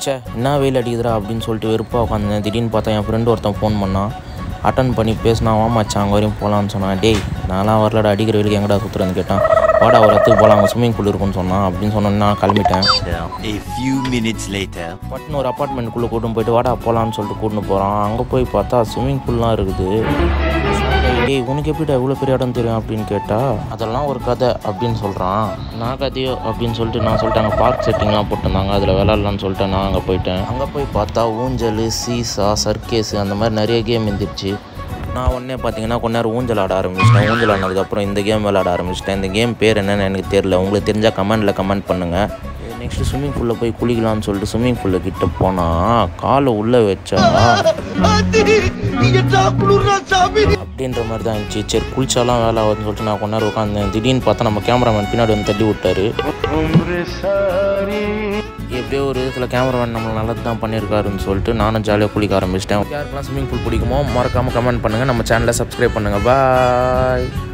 ச்சே என்ன வெயில் அடிக்குதுடா அப்படின்னு சொல்லிட்டு வெறுப்பாக உட்காந்தேன் திடீர்னு பார்த்தா என் ஃப்ரெண்டு ஒருத்தன் ஃபோன் பண்ணான் அட்டன் பண்ணி பேசினா வா மச்சான் அங்கே வரையும் போகலான்னு சொன்னான் டேய் நான்லாம் வரலடா அடிக்கிற வெயிலுக்கு எங்கடா சுற்றுறேன்னு கேட்டான் வாடா ஒரு இடத்துக்கு போகலாம் அங்கே ஸ்விம்மிங் பூல் இருக்குன்னு சொன்னான் அப்படின்னு சொன்னோன்னே நான் கிளம்பிட்டேன் A few minutes later. பட்டுன்னு ஒரு அப்பார்ட்மெண்ட்டுக்குள்ளே கூட்டின்னு போயிட்டு வாடா போகலான்னு சொல்லிட்டு கூட்டின்னு போகிறான் அங்கே போய் பார்த்தா ஸ்விம்மிங் பூல்லாம் இருக்குது டேய் உனக்கு எப்படிடா இவ்வளோ பெரிய இடம் தெரியும் அப்படின்னு கேட்டால் அதெல்லாம் ஒரு கதை அப்படின்னு சொல்கிறான் நான் கதையோ அப்படின்னு சொல்லிட்டு நான் சொல்லிட்டு அங்கே பார்க் செட்டிங்லாம் போட்டிருந்தாங்க அதில் விளாட்லான்னு சொல்லிட்டு நான் அங்கே போயிட்டேன் அங்கே போய் பார்த்தா ஊஞ்சல் சீசா சர்க்கேஸு அந்த மாதிரி நிறைய கேம் இருந்துருச்சு நான் உடனே பார்த்தீங்கன்னா கொஞ்ச நேரம் ஊஞ்சல் ஆட ஆரம்பிச்சிட்டேன் ஊஞ்சல் ஆனதுக்கப்புறம் இந்த கேம் விளாட ஆரம்பிச்சிட்டேன் இந்த கேம் பேர் என்னன்னு எனக்கு தெரியல உங்களுக்கு தெரிஞ்சால் கமெண்டில் கமெண்ட் பண்ணுங்கள் நெக்ஸ்ட் ஸ்விம்மிங் பூலில் போய் குளிக்கலாம்னு சொல்லிட்டு ஸ்விம்மிங் பூலில் கிட்ட போனால் காலை உள்ளே வச்சா அப்படின்ற மாதிரி தான் இருந்துச்சு சரி குளிச்சாலாம் வேலை ஆகுதுன்னு சொல்லிட்டு நான் கொஞ்ச நேரம் உட்காந்தேன் திடீர்னு பார்த்தா நம்ம கேமராமேன் பின்னாடி வந்து தள்ளி விட்டாரு எப்படியோ ஒரு விதத்தில் கேமராமேன் நம்மளை நல்லது தான் பண்ணியிருக்காருன்னு சொல்லிட்டு நானும் ஜாலியாக குளிக்க ஆரம்பிச்சிட்டேன் யாருக்கெல்லாம் ஸ்விம்மிங் பூல் பிடிக்குமோ மறக்காமல் கமெண்ட் பண்ணுங்கள் நம்ம சேனலை சப்ஸ்கிரைப் பண்ணுங்கள் பாய்